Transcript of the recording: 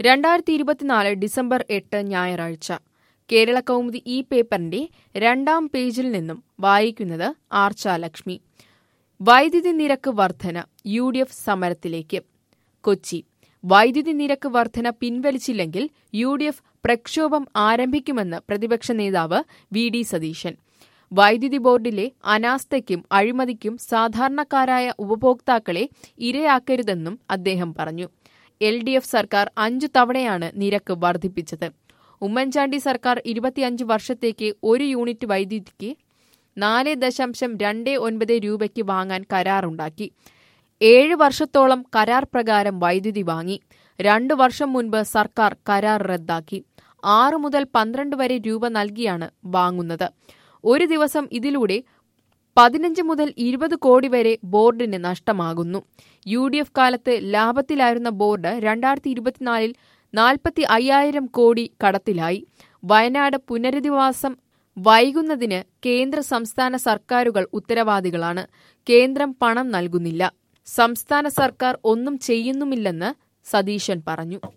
രണ്ടായിരത്തി ഇരുപത്തിനാല് ഡിസംബർ എട്ട് ഞായറാഴ്ച കേരള കൗമുദി ഈ പേപ്പറിന്റെ രണ്ടാം പേജിൽ നിന്നും വായിക്കുന്നത് ആർച്ച ലക്ഷ്മി വൈദ്യുതി നിരക്ക് വർധന യു ഡി എഫ് സമരത്തിലേക്ക് കൊച്ചി വൈദ്യുതി നിരക്ക് വർധന പിൻവലിച്ചില്ലെങ്കിൽ യു ഡി എഫ് പ്രക്ഷോഭം ആരംഭിക്കുമെന്ന് പ്രതിപക്ഷ നേതാവ് വി ഡി സതീശൻ വൈദ്യുതി ബോർഡിലെ അനാസ്ഥയ്ക്കും അഴിമതിക്കും സാധാരണക്കാരായ ഉപഭോക്താക്കളെ ഇരയാക്കരുതെന്നും അദ്ദേഹം പറഞ്ഞു എൽ ഡി എഫ് സർക്കാർ അഞ്ചു തവണയാണ് നിരക്ക് വർദ്ധിപ്പിച്ചത് ഉമ്മൻചാണ്ടി സർക്കാർ ഇരുപത്തിയഞ്ച് വർഷത്തേക്ക് ഒരു യൂണിറ്റ് വൈദ്യുതിക്ക് നാല് ദശാംശം രണ്ട് ഒൻപത് രൂപയ്ക്ക് വാങ്ങാൻ കരാറുണ്ടാക്കി ഏഴ് വർഷത്തോളം കരാർ പ്രകാരം വൈദ്യുതി വാങ്ങി രണ്ടു വർഷം മുൻപ് സർക്കാർ കരാർ റദ്ദാക്കി ആറ് മുതൽ പന്ത്രണ്ട് വരെ രൂപ നൽകിയാണ് വാങ്ങുന്നത് ഒരു ദിവസം ഇതിലൂടെ പതിനഞ്ച് മുതൽ ഇരുപത് കോടി വരെ ബോർഡിന് നഷ്ടമാകുന്നു യു ഡി എഫ് കാലത്ത് ലാഭത്തിലായിരുന്ന ബോർഡ് രണ്ടായിരത്തി ഇരുപത്തിനാലിൽ നാൽപ്പത്തി അയ്യായിരം കോടി കടത്തിലായി വയനാട് പുനരധിവാസം വൈകുന്നതിന് കേന്ദ്ര സംസ്ഥാന സർക്കാരുകൾ ഉത്തരവാദികളാണ് കേന്ദ്രം പണം നൽകുന്നില്ല സംസ്ഥാന സർക്കാർ ഒന്നും ചെയ്യുന്നുമില്ലെന്ന് സതീശൻ പറഞ്ഞു